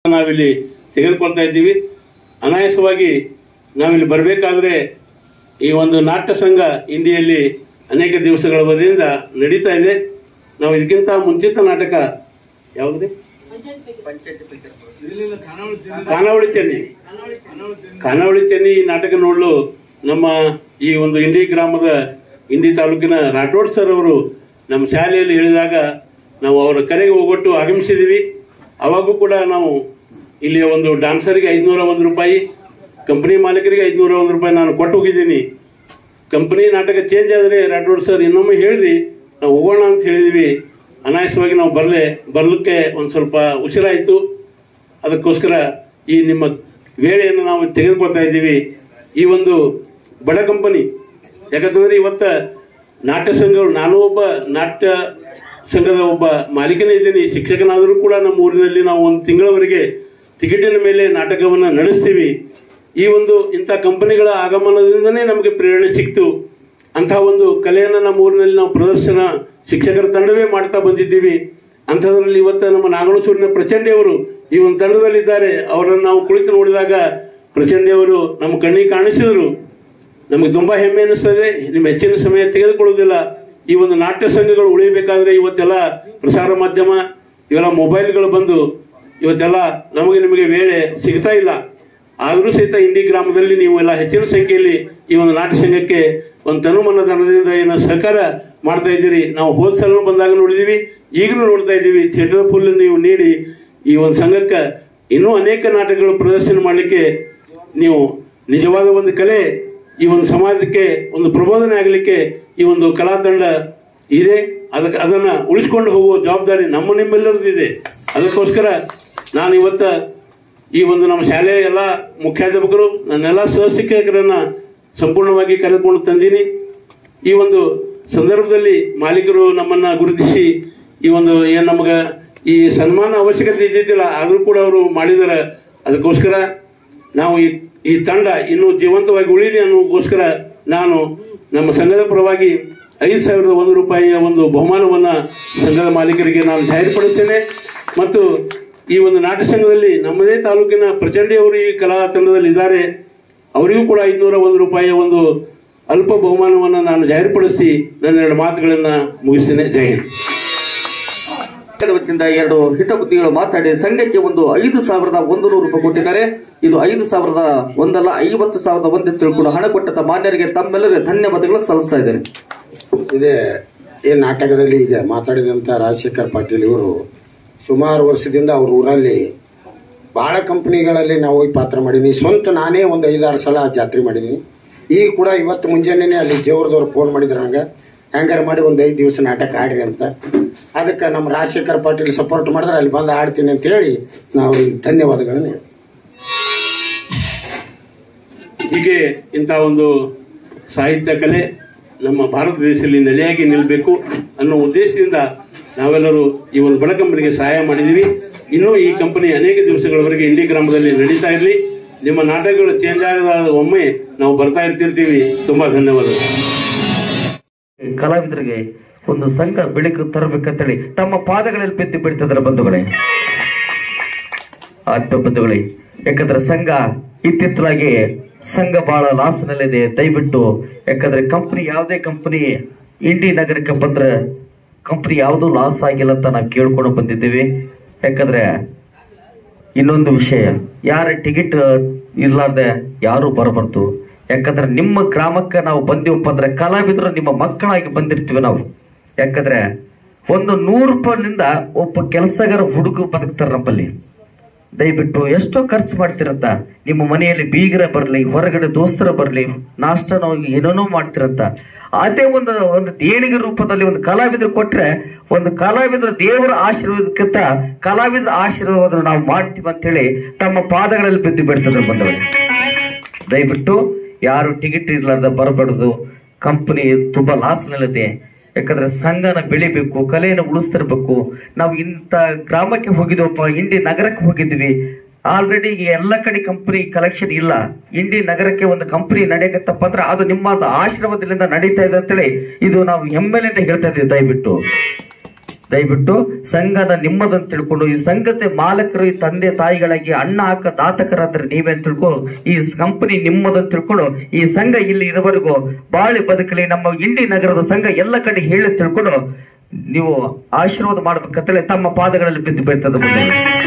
ನಾವಿಲ್ಲಿ ತೆಗೆದುಕೊಳ್ತಾ ಇದ್ದೀವಿ ಅನಾಯಾಸವಾಗಿ ನಾವಿಲ್ಲಿ ಬರಬೇಕಾದ್ರೆ ಈ ಒಂದು ನಾಟ್ಯ ಸಂಘ ಇಂಡಿಯಲ್ಲಿ ಅನೇಕ ದಿವಸಗಳ ಅವಧಿಯಿಂದ ನಡೀತಾ ಇದೆ ನಾವು ಇದಕ್ಕಿಂತ ಮುಂಚಿತ ನಾಟಕ ಯಾವುದೇ ಖಾನಾವಳಿ ಚೆನ್ನಿ ಖಾನಾವಳಿ ಚೆನ್ನಿ ಈ ನಾಟಕ ನೋಡಲು ನಮ್ಮ ಈ ಒಂದು ಇಂಡಿ ಗ್ರಾಮದ ಇಂಡಿ ತಾಲೂಕಿನ ರಾಠೋಡ್ ಸರ್ ಅವರು ನಮ್ಮ ಶಾಲೆಯಲ್ಲಿ ಹೇಳಿದಾಗ ನಾವು ಅವರ ಕರೆಗೆ ಹೋಗೊಟ್ಟು ಆಗಮಿಸಿದ್ದೀವಿ ಅವಾಗೂ ಕೂಡ ನಾವು ಇಲ್ಲಿ ಒಂದು ಡಾನ್ಸರ್ಗೆ ಐದುನೂರ ಒಂದು ರೂಪಾಯಿ ಕಂಪನಿ ಮಾಲೀಕರಿಗೆ ಐದುನೂರ ಒಂದು ರೂಪಾಯಿ ನಾನು ಕೊಟ್ಟು ಹೋಗಿದ್ದೀನಿ ಕಂಪನಿ ನಾಟಕ ಚೇಂಜ್ ಆದರೆ ರಾಠೋಡ್ ಸರ್ ಇನ್ನೊಮ್ಮೆ ಹೇಳಿದ್ರಿ ನಾವು ಹೋಗೋಣ ಅಂತ ಹೇಳಿದ್ವಿ ಅನಾಯಾಸವಾಗಿ ನಾವು ಬರಲೆ ಬರ್ಲಿಕ್ಕೆ ಒಂದು ಸ್ವಲ್ಪ ಉಸಿರಾಯಿತು ಅದಕ್ಕೋಸ್ಕರ ಈ ನಿಮ್ಮ ವೇಳೆಯನ್ನು ನಾವು ತೆಗೆದುಕೊಳ್ತಾ ಇದ್ದೀವಿ ಈ ಒಂದು ಬಡ ಕಂಪನಿ ಯಾಕಂತಂದ್ರೆ ಇವತ್ತ ನಾಟ್ಯ ಸಂಘಗಳು ನಾನು ಒಬ್ಬ ನಾಟ್ಯ ಸಂಘದ ಒಬ್ಬ ಮಾಲೀಕನೇ ಇದ್ದೀನಿ ಶಿಕ್ಷಕನಾದರೂ ಕೂಡ ನಮ್ಮ ಊರಿನಲ್ಲಿ ನಾವು ಒಂದು ತಿಂಗಳವರೆಗೆ ಟಿಕೆಟಿನ ಮೇಲೆ ನಾಟಕವನ್ನು ನಡೆಸ್ತೀವಿ ಈ ಒಂದು ಇಂಥ ಕಂಪನಿಗಳ ಆಗಮನದಿಂದನೇ ನಮಗೆ ಪ್ರೇರಣೆ ಸಿಕ್ತು ಅಂತಹ ಒಂದು ಕಲೆಯನ್ನು ನಮ್ಮ ಊರಿನಲ್ಲಿ ನಾವು ಪ್ರದರ್ಶನ ಶಿಕ್ಷಕರ ತಂಡವೇ ಮಾಡ್ತಾ ಬಂದಿದ್ದೀವಿ ಅಂಥದ್ರಲ್ಲಿ ಇವತ್ತು ನಮ್ಮ ನಾಗಣಸೂರಿನ ಪ್ರಚಂಡಿಯವರು ಈ ಒಂದು ತಂಡದಲ್ಲಿದ್ದಾರೆ ಅವರನ್ನು ನಾವು ಕುಳಿತು ನೋಡಿದಾಗ ಪ್ರಚಂಡಿಯವರು ನಮ್ಮ ಕಣ್ಣಿಗೆ ಕಾಣಿಸಿದರು ನಮಗೆ ತುಂಬಾ ಹೆಮ್ಮೆ ಅನಿಸ್ತದೆ ನಿಮ್ಮ ಹೆಚ್ಚಿನ ಸಮಯ ತೆಗೆದುಕೊಳ್ಳುವುದಿಲ್ಲ ಈ ಒಂದು ನಾಟ್ಯ ಸಂಘಗಳು ಉಳಿಬೇಕಾದ್ರೆ ಇವತ್ತೆಲ್ಲ ಪ್ರಸಾರ ಮಾಧ್ಯಮ ಇವೆಲ್ಲ ಮೊಬೈಲ್ಗಳು ಬಂದು ಇವತ್ತೆಲ್ಲ ನಮಗೆ ನಿಮಗೆ ವೇಳೆ ಸಿಗ್ತಾ ಇಲ್ಲ ಆದರೂ ಸಹಿತ ಇಂಡಿ ಗ್ರಾಮದಲ್ಲಿ ನೀವು ಎಲ್ಲ ಹೆಚ್ಚಿನ ಸಂಖ್ಯೆಯಲ್ಲಿ ಈ ಒಂದು ನಾಟ್ಯ ಸಂಘಕ್ಕೆ ಒಂದು ತನುಮನ ಧನದಿಂದ ಏನೋ ಸಹಕಾರ ಮಾಡ್ತಾ ಇದ್ದೀರಿ ನಾವು ಹೋದ ಸಲ ಬಂದಾಗ ನೋಡಿದೀವಿ ಈಗಲೂ ನೋಡ್ತಾ ಇದ್ದೀವಿ ಥಿಯೇಟರ್ ಫುಲ್ ನೀವು ನೀಡಿ ಈ ಒಂದು ಸಂಘಕ್ಕೆ ಇನ್ನೂ ಅನೇಕ ನಾಟಕಗಳು ಪ್ರದರ್ಶನ ಮಾಡಲಿಕ್ಕೆ ನೀವು ನಿಜವಾದ ಒಂದು ಕಲೆ ಈ ಒಂದು ಸಮಾಜಕ್ಕೆ ಒಂದು ಪ್ರಬೋಧನೆ ಆಗಲಿಕ್ಕೆ ಈ ಒಂದು ಕಲಾ ತಂಡ ಇದೆ ಅದಕ್ಕೆ ಅದನ್ನ ಉಳಿಸ್ಕೊಂಡು ಹೋಗುವ ಜವಾಬ್ದಾರಿ ನಮ್ಮ ನಿಮ್ಮೆಲ್ಲರದ್ದು ಇದೆ ಅದಕ್ಕೋಸ್ಕರ ನಾನು ಇವತ್ತ ಈ ಒಂದು ನಮ್ಮ ಶಾಲೆಯ ಎಲ್ಲ ಮುಖ್ಯಾಧ್ಯಾಪಕರು ನನ್ನೆಲ್ಲ ಸಹಶಿಕ್ಷಕರನ್ನ ಸಂಪೂರ್ಣವಾಗಿ ಕರೆದುಕೊಂಡು ತಂದೀನಿ ಈ ಒಂದು ಸಂದರ್ಭದಲ್ಲಿ ಮಾಲೀಕರು ನಮ್ಮನ್ನ ಗುರುತಿಸಿ ಈ ಒಂದು ಏನ್ ನಮಗ ಈ ಸನ್ಮಾನ ಅವಶ್ಯಕತೆ ಇದ್ದಿದ್ದಿಲ್ಲ ಆದರೂ ಕೂಡ ಅವರು ಮಾಡಿದಾರೆ ಅದಕ್ಕೋಸ್ಕರ ನಾವು ಈ ಈ ತಂಡ ಇನ್ನೂ ಜೀವಂತವಾಗಿ ಉಳಿಲಿ ಅನ್ನೋಗೋಸ್ಕರ ನಾನು ನಮ್ಮ ಸಂಘದ ಪರವಾಗಿ ಐದು ಸಾವಿರದ ಒಂದು ರೂಪಾಯಿಯ ಒಂದು ಬಹುಮಾನವನ್ನ ಸಂಘದ ಮಾಲೀಕರಿಗೆ ನಾನು ಜಾರಿಪಡಿಸ್ತೇನೆ ಮತ್ತು ಈ ಒಂದು ನಾಟ್ಯ ಸಂಘದಲ್ಲಿ ನಮ್ಮದೇ ತಾಲೂಕಿನ ಪ್ರಚಂಡಿಯವರು ಈ ಕಲಾ ತಂಡದಲ್ಲಿ ಇದ್ದಾರೆ ಅವರಿಗೂ ಕೂಡ ಐದುನೂರ ಒಂದು ರೂಪಾಯಿಯ ಒಂದು ಅಲ್ಪ ಬಹುಮಾನವನ್ನು ನಾನು ಜಾರಿಪಡಿಸಿ ನನ್ನೆರಡು ಮಾತುಗಳನ್ನು ಮುಗಿಸ್ತೇನೆ ಜೈ ಹಿಂದ್ ವತಿಯಿಂದ ಎರಡು ಹಿತಬುದ್ಧಿಗಳು ಮಾತಾಡಿ ಸಂಘಕ್ಕೆ ಒಂದು ಐದು ಸಾವಿರದ ಒಂದು ನೂರು ರೂಪಾಯಿ ಕೊಟ್ಟಿದ್ದಾರೆ ಇದು ಐದು ಸಾವಿರದ ಒಂದಲ್ಲ ಐವತ್ತು ಸಾವಿರದ ಒಂದು ತಿಳ್ಕೊಂಡು ಹಣ ಕೊಟ್ಟಂತ ಮಾನ್ಯರಿಗೆ ತಮ್ಮೆಲ್ಲರಿಗೆ ಧನ್ಯವಾದಗಳು ಸಲ್ಲಿಸ್ತಾ ಇದ್ದೇನೆ ಇದೇ ಈ ನಾಟಕದಲ್ಲಿ ಈಗ ಮಾತಾಡಿದಂಥ ರಾಜಶೇಖರ್ ಪಾಟೀಲ್ ಇವರು ಸುಮಾರು ವರ್ಷದಿಂದ ಅವ್ರ ಊರಲ್ಲಿ ಭಾಳ ಕಂಪ್ನಿಗಳಲ್ಲಿ ನಾವು ಹೋಗಿ ಪಾತ್ರ ಮಾಡೀನಿ ಸ್ವಂತ ನಾನೇ ಒಂದು ಐದಾರು ಸಲ ಜಾತ್ರೆ ಮಾಡಿದ್ದೀನಿ ಈಗ ಕೂಡ ಇವತ್ತು ಮುಂಜಾನೆ ಅಲ್ಲಿ ಜೇವ್ರದವ್ರು ಫೋನ್ ಮಾಡಿದ್ರು ನಂಗೆ ಹ್ಯಾಂಗಾರ ಮಾಡಿ ಒಂದು ಐದು ದಿವಸ ನಾಟಕ ಆಡ್ರಿ ಅಂತ ಅದಕ್ಕೆ ನಮ್ಮ ರಾಜಶೇಖರ್ ಪಾಟೀಲ್ ಸಪೋರ್ಟ್ ಮಾಡಿದ್ರೆ ಅಲ್ಲಿ ಬಂದು ಆಡ್ತೀನಿ ಅಂತ ಹೇಳಿ ನಾವು ಅವ್ರಿಗೆ ಧನ್ಯವಾದಗಳನ್ನು ಹೇಳ್ತೀವಿ. ಹೀಗೆ ಇಂಥ ಒಂದು ಸಾಹಿತ್ಯ ಕಲೆ ನಮ್ಮ ಭಾರತ ದೇಶದಲ್ಲಿ ನೆಲೆಯಾಗಿ ನಿಲ್ಲಬೇಕು ಅನ್ನೋ ಉದ್ದೇಶದಿಂದ ನಾವೆಲ್ಲರೂ ಈ ಒಂದು ಬಡ ಕಂಪನಿಗೆ ಸಹಾಯ ಮಾಡಿದ್ದೀವಿ ಇನ್ನೂ ಈ ಕಂಪನಿ ಅನೇಕ ದಿವಸಗಳವರೆಗೆ ಇಂಡಿ ಗ್ರಾಮದಲ್ಲಿ ನಡೀತಾ ಇರಲಿ ನಿಮ್ಮ ನಾಟಕಗಳು ಚೇಂಜ್ ಆಗದ ಒಮ್ಮೆ ನಾವು ಬರ್ತಾ ಇರ್ತಿರ್ತೀವಿ ತುಂಬಾ ಧನ್ಯವಾದಗಳು ಕಲಾವಿದರಿಗೆ ಒಂದು ಸಂಘ ಬೆಳಕು ತರಬೇಕಂತೇಳಿ ತಮ್ಮ ಪಾದಗಳಲ್ಲಿ ಬಿದ್ದು ಬಿಡ್ತಿದ್ದಾರೆ ಬಂಧುಗಳೇ ಆತ್ಮ ಬಂಧುಗಳೇ ಯಾಕಂದ್ರೆ ಸಂಘ ಇತ್ತಿತ್ತಲಾಗಿ ಸಂಘ ಬಹಳ ಲಾಸ್ನಲ್ಲಿದೆ ದಯವಿಟ್ಟು ಯಾಕಂದ್ರೆ ಕಂಪನಿ ಯಾವುದೇ ಕಂಪನಿ ಇಂಡಿ ನಗರಕ್ಕೆ ಬಂದ್ರೆ ಕಂಪನಿ ಯಾವುದೂ ಲಾಸ್ ಆಗಿಲ್ಲ ಅಂತ ನಾವು ಕೇಳ್ಕೊಂಡು ಬಂದಿದ್ದೀವಿ ಯಾಕಂದ್ರೆ ಇನ್ನೊಂದು ವಿಷಯ ಯಾರ ಟಿಕೆಟ್ ಇರ್ಲಾರ್ದೆ ಯಾರು ಬರಬಾರ್ದು ಯಾಕಂದ್ರೆ ನಿಮ್ಮ ಗ್ರಾಮಕ್ಕೆ ನಾವು ಬಂದಿವಪ್ಪ ಅಂದ್ರೆ ಕಲಾವಿದರು ನಿಮ್ಮ ಮಕ್ಕಳಾಗಿ ಬಂದಿರ್ತೀವಿ ನಾವು ಯಾಕಂದ್ರೆ ಒಂದು ನೂರು ರೂಪಾಯಿನಿಂದ ಒಬ್ಬ ಕೆಲಸಗಾರ ಹುಡುಗ ಬದುಕ್ತಾರೆ ನಮ್ಮಲ್ಲಿ ದಯವಿಟ್ಟು ಎಷ್ಟೋ ಖರ್ಚು ಮಾಡ್ತಿರಂತ ನಿಮ್ಮ ಮನೆಯಲ್ಲಿ ಬೀಗರ ಬರಲಿ ಹೊರಗಡೆ ದೋಸ್ತರ ಬರಲಿ ನಾಷ್ಟನ ಹೋಗಿ ಏನೇನೋ ಮಾಡ್ತಿರಂತ ಅದೇ ಒಂದು ಒಂದು ದೇಣಿಗೆ ರೂಪದಲ್ಲಿ ಒಂದು ಕಲಾವಿದರು ಕೊಟ್ರೆ ಒಂದು ಕಲಾವಿದರ ದೇವರ ಆಶೀರ್ವಾದಕ್ಕಿಂತ ಕಲಾವಿದರ ಆಶೀರ್ವಾದ ನಾವು ಮಾಡ್ತೀವಿ ಅಂತೇಳಿ ತಮ್ಮ ಪಾದಗಳಲ್ಲಿ ಬಿದ್ದು ಬಿಡ್ತದೆ ಬಂದವರು ದಯವಿಟ್ಟು ಯಾರು ಟಿಕೆಟ್ ಇರ್ಲಾರ್ದ ಬರಬಾರ್ದು ಕಂಪನಿ ತುಂಬಾ ಲಾಸ್ನಲ್ಲಿದೆ ಯಾಕಂದ್ರೆ ಸಂಘನ ಬೆಳಿಬೇಕು ಕಲೆಯನ್ನು ಉಳಿಸ್ತಿರ್ಬೇಕು ನಾವು ಇಂಥ ಗ್ರಾಮಕ್ಕೆ ಹೋಗಿದ್ವಪ್ಪ ಇಂಡಿ ನಗರಕ್ಕೆ ಹೋಗಿದ್ವಿ ಆಲ್ರೆಡಿ ಈಗ ಎಲ್ಲ ಕಡೆ ಕಂಪನಿ ಕಲೆಕ್ಷನ್ ಇಲ್ಲ ಇಂಡಿ ನಗರಕ್ಕೆ ಒಂದು ಕಂಪನಿ ನಡೆಯಕತ್ತಪ್ಪ ಅಂದ್ರೆ ಅದು ನಿಮ್ಮ ಆಶೀರ್ವಾದದಿಂದ ನಡೀತಾ ಇದೆ ಅಂತೇಳಿ ಇದು ನಾವು ಹೆಮ್ಮೆಲಿಂದ ಹೇಳ್ತಾ ಇದ್ದೀವಿ ದಯವಿಟ್ಟು ದಯವಿಟ್ಟು ಸಂಘನ ನಿಮ್ಮದಂತ ತಿಳ್ಕೊಂಡು ಈ ಸಂಘತೆ ಮಾಲಕರು ಈ ತಂದೆ ತಾಯಿಗಳಾಗಿ ಅಣ್ಣ ಹಾಕ ದಾತಕರಾದ್ರೆ ನೀವೇ ಅಂತ ತಿಳ್ಕೊ ಈ ಕಂಪನಿ ನಿಮ್ಮದಂತ ತಿಳ್ಕೊಂಡು ಈ ಸಂಘ ಇಲ್ಲಿ ಇರೋವರೆಗೂ ಬಾಳಿ ಬದುಕಲಿ ನಮ್ಮ ಇಂಡಿ ನಗರದ ಸಂಘ ಎಲ್ಲ ಕಡೆ ಹೇಳಿ ತಿಳ್ಕೊಂಡು ನೀವು ಆಶೀರ್ವಾದ ಮಾಡ್ಬೇಕಂತೇಳಿ ತಮ್ಮ ಪಾದಗಳಲ್ಲಿ ಬಿದ್ದು ಬೀಳ್ತದೆ